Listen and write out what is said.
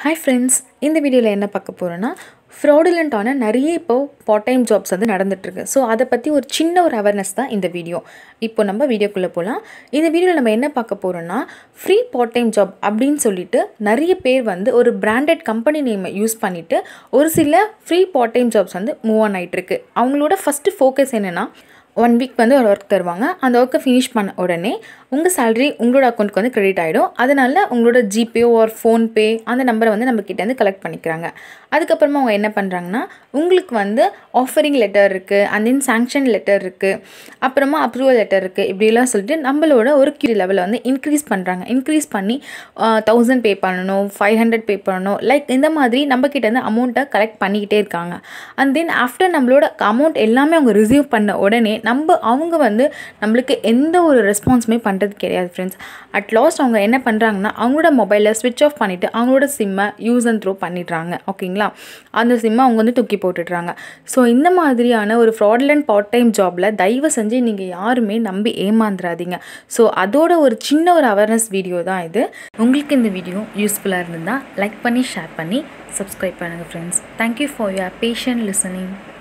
hi friends இந்த வீடியோவில் என்ன பார்க்க போகிறோன்னா ஃப்ராடுலண்ட்டான நிறைய இப்போ பார்ட் டைம் ஜாப்ஸ் வந்து நடந்துகிட்ருக்கு ஸோ அதை பற்றி ஒரு சின்ன ஒரு அவேர்னஸ் தான் இந்த வீடியோ இப்போ நம்ம வீடியோக்குள்ளே போகலாம் இந்த வீடியோவில் நம்ம என்ன பார்க்க போகிறோன்னா ஃப்ரீ பார்ட் டைம் ஜாப் அப்படின்னு சொல்லிட்டு நிறைய பேர் வந்து ஒரு பிராண்டட் கம்பெனி நேமை யூஸ் பண்ணிவிட்டு ஒரு சில ஃப்ரீ பார்ட் டைம் ஜாப்ஸ் வந்து மூவ் ஆன் ஆகிட்டுருக்கு அவங்களோட ஃபஸ்ட்டு ஃபோக்கஸ் என்னென்னா ஒன் வீக் வந்து ஒரு ஒர்க் தருவாங்க அந்த ஒர்க்கை ஃபினிஷ் பண்ண உடனே உங்கள் சேலரி உங்களோட அக்கௌண்ட்க்கு வந்து கிரெடிட் ஆகிடும் அதனால் உங்களோட ஜிபே ஒரு ஃபோன்பே அந்த நம்பரை வந்து நம்ம கிட்டேருந்து கலெக்ட் பண்ணிக்கிறாங்க அதுக்கப்புறமா அவங்க என்ன பண்ணுறாங்கன்னா உங்களுக்கு வந்து ஆஃபரிங் லெட்டர் இருக்குது அண்ட் தென் சாங்ஷன் லெட்டர் இருக்குது அப்புறமா அப்ரூவல் லெட்டர் இருக்குது இப்படிலாம் சொல்லிட்டு நம்மளோட ஒரு கியூ லெவலை வந்து இன்க்ரீஸ் பண்ணுறாங்க இன்க்ரீஸ் பண்ணி தௌசண்ட் பே பண்ணணும் ஃபைவ் ஹண்ட்ரட் பே பண்ணணும் லைக் இந்த மாதிரி நம்ம கிட்டேருந்து அமௌண்ட்டை கலெக்ட் பண்ணிக்கிட்டே இருக்காங்க அண்ட் தென் ஆஃப்டர் நம்மளோட அமௌண்ட் எல்லாமே அவங்க ரிசீவ் பண்ண உடனே நம்ம அவங்க வந்து நம்மளுக்கு எந்த ஒரு ரெஸ்பான்ஸுமே பண்ணுறது கிடையாது ஃப்ரெண்ட்ஸ் அட் லாஸ்ட் அவங்க என்ன பண்ணுறாங்கன்னா அவங்களோட மொபைலை ஸ்விட்ச் ஆஃப் பண்ணிவிட்டு அவங்களோட சிம்மை யூஸ் அண்ட் த்ரோ பண்ணிடுறாங்க ஓகேங்களா அந்த சிம்மை அவங்க வந்து தூக்கி போட்டுடுறாங்க ஸோ இந்த மாதிரியான ஒரு ஃப்ராட்லண்ட் பார்ட் டைம் ஜாபில் தயவு செஞ்சு நீங்கள் யாருமே நம்பி ஏமாந்துடாதீங்க ஸோ அதோட ஒரு சின்ன ஒரு அவேர்னஸ் வீடியோ தான் இது உங்களுக்கு இந்த வீடியோ யூஸ்ஃபுல்லாக இருந்ததுன்னா லைக் பண்ணி ஷேர் பண்ணி சப்ஸ்கிரைப் பண்ணுங்கள் friends thank you for your patient listening